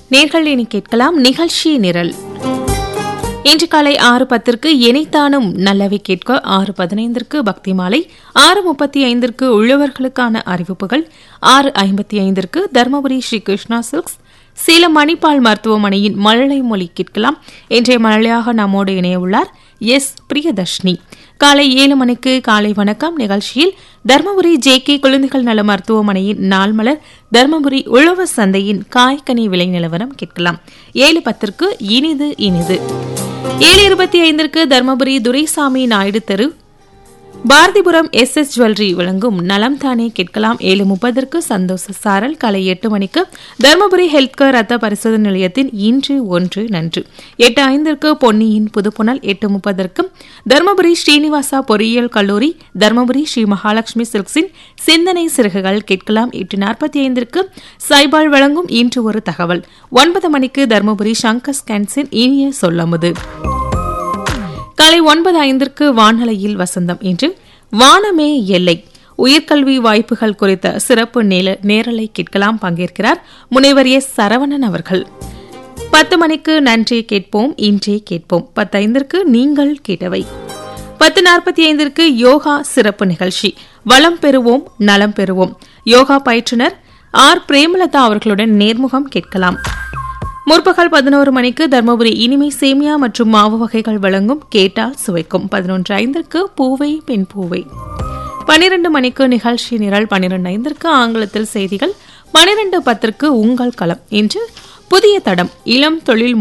நேர்கள் இனி கேட்கலாம் நிகழ்ச்சி நிரல் இன்று காலை ஆறு பத்திற்கு இணைத்தானும் நல்லவை கேட்க ஆறு பதினைந்திற்கு பக்தி மாலை ஆறு முப்பத்தி ஐந்திற்கு உழவர்களுக்கான அறிவிப்புகள் ஆறு ஐம்பத்தி ஐந்திற்கு தருமபுரி ஸ்ரீ கிருஷ்ணா சில்க்ஸ் சேலம் மணிப்பால் மருத்துவமனையின் மழலை மொழி கேட்கலாம் இன்றைய மழலையாக நம்மோடு இணைய உள்ளார் எஸ் பிரியதர்ஷினி காலை ஏழு மணிக்கு காலை வணக்கம் நிகழ்ச்சியில் தருமபுரி ஜே கே குழந்தைகள் நல மருத்துவமனையின் நாள்மலர் தருமபுரி உழவர் சந்தையின் காய்கனி விலை நிலவரம் கேட்கலாம் ஏழு பத்திற்கு இனிது இனிது ஏழு இருபத்தி ஐந்திற்கு தர்மபுரி துரைசாமி நாயுடு தெரு பாரதிபுரம் எஸ் எஸ் ஜுவல்லரி வழங்கும் நலம் தானே கேட்கலாம் ஏழு முப்பதற்கு சந்தோஷ சாரல் காலை எட்டு மணிக்கு தருமபுரி ஹெல்த் கேர் ரத்த பரிசோதனை நிலையத்தின் இன்று ஒன்று நன்று எட்டு ஐந்திற்கு பொன்னியின் புதுப்புணல் எட்டு முப்பதற்கு தருமபுரி ஸ்ரீனிவாசா பொறியியல் கல்லூரி தருமபுரி ஸ்ரீ மகாலட்சுமி சில்க்ஸின் சிந்தனை சிறகுகள் கேட்கலாம் எட்டு நாற்பத்தி ஐந்திற்கு சைபால் வழங்கும் இன்று ஒரு தகவல் ஒன்பது மணிக்கு தருமபுரி சங்கர் ஸ்கேன்ஸின் இனிய சொல்லமுது காலை ஒன்பது ஐந்திற்கு வானலையில் வசந்தம் இன்று வானமே எல்லை உயர்கல்வி வாய்ப்புகள் குறித்த சிறப்பு நேரலை கேட்கலாம் பங்கேற்கிறார் முனைவர் எஸ் சரவணன் அவர்கள் பத்து மணிக்கு நன்றி கேட்போம் இன்றே கேட்போம் பத்தைந்திற்கு நீங்கள் கேட்டவை பத்து நாற்பத்தி ஐந்திற்கு யோகா சிறப்பு நிகழ்ச்சி வளம் பெறுவோம் நலம் பெறுவோம் யோகா பயிற்றுனர் ஆர் பிரேமலதா அவர்களுடன் நேர்முகம் கேட்கலாம் முற்பகல் பதினோரு மணிக்கு தர்மபுரி இனிமை சேமியா மற்றும் மாவு வகைகள் வழங்கும் கேட்டால் சுவைக்கும் பதினொன்று ஐந்திற்கு பூவை பெண் பூவை பனிரெண்டு மணிக்கு நிகழ்ச்சி நிரல் பனிரெண்டு ஐந்திற்கு ஆங்கிலத்தில் செய்திகள் பனிரெண்டு பத்திற்கு உங்கள் களம் இன்று புதிய தடம் இளம் தொழில்